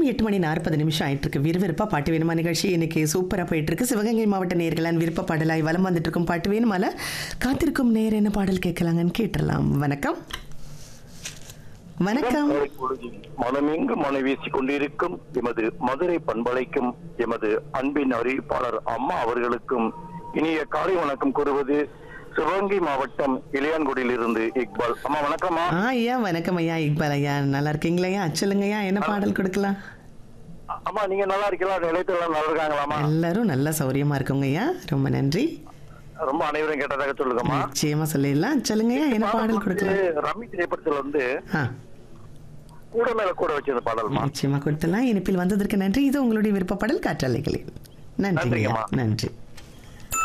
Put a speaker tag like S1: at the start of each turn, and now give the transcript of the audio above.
S1: எட்டு மணி நாற்பது நிமிஷம் ஆயிட்டு இருக்கு விறுவிறுப்பா பாட்டு வேணுமா நிகழ்ச்சி இன்னைக்கு சூப்பரா போயிட்டு இருக்கு சிவகங்கை மாவட்ட நேர்களான் விருப்ப பாடலாய் வலம் வந்துட்டு இருக்கும் பாட்டு வேணுமால காத்திருக்கும் நேர் என்ன பாடல் கேட்கலாங்கன்னு கேட்டுடலாம் வணக்கம் வணக்கம்
S2: காலை பொழுதில் மனமெங்கு மனை வீசிக் கொண்டிருக்கும் எமது மதுரை பண்பலைக்கும் எமது அன்பின் அறிவிப்பாளர் அம்மா அவர்களுக்கும் இனிய காலை வணக்கம் கூறுவது சிவகங்கை மாவட்டம் இளையான்குடியிலிருந்து இக்பால் அம்மா வணக்கம்மா
S1: ஆ ஐயா வணக்கம் ஐயா இக்பால் ஐயா நல்லா இருக்கீங்களா ஐயா சொல்லுங்க ஐயா என்ன பாடல் கொடுக்கலாம்
S2: அம்மா நீங்க நல்லா இருக்கீங்களா நிலையத்துல எல்லாம் நல்லா இருக்காங்களாமா
S1: எல்லாரும் நல்ல சௌரியமா இருக்குங்க ஐயா ரொம்ப நன்றி
S2: ரொம்ப அனைவரும் கேட்டதாக சொல்லுங்கம்மா
S1: நிச்சயமா சொல்லிடலாம் சொல்லுங்க ஐயா என்ன பாடல் கொடுக்கலாம்
S2: ரம்மி திரைப்படத்துல வந்து
S1: ஆ
S2: கூட மேல கூட வச்சிருந்த பாடல்மா
S1: நிச்சயமா கொடுத்தலாம் இனிப்பில் வந்ததற்கு நன்றி இது உங்களுடைய விருப்ப பாடல் காற்றாலைகளில் நன்றிங்க ஐயா
S2: நன்றிங்கம்மா.
S1: நன்றி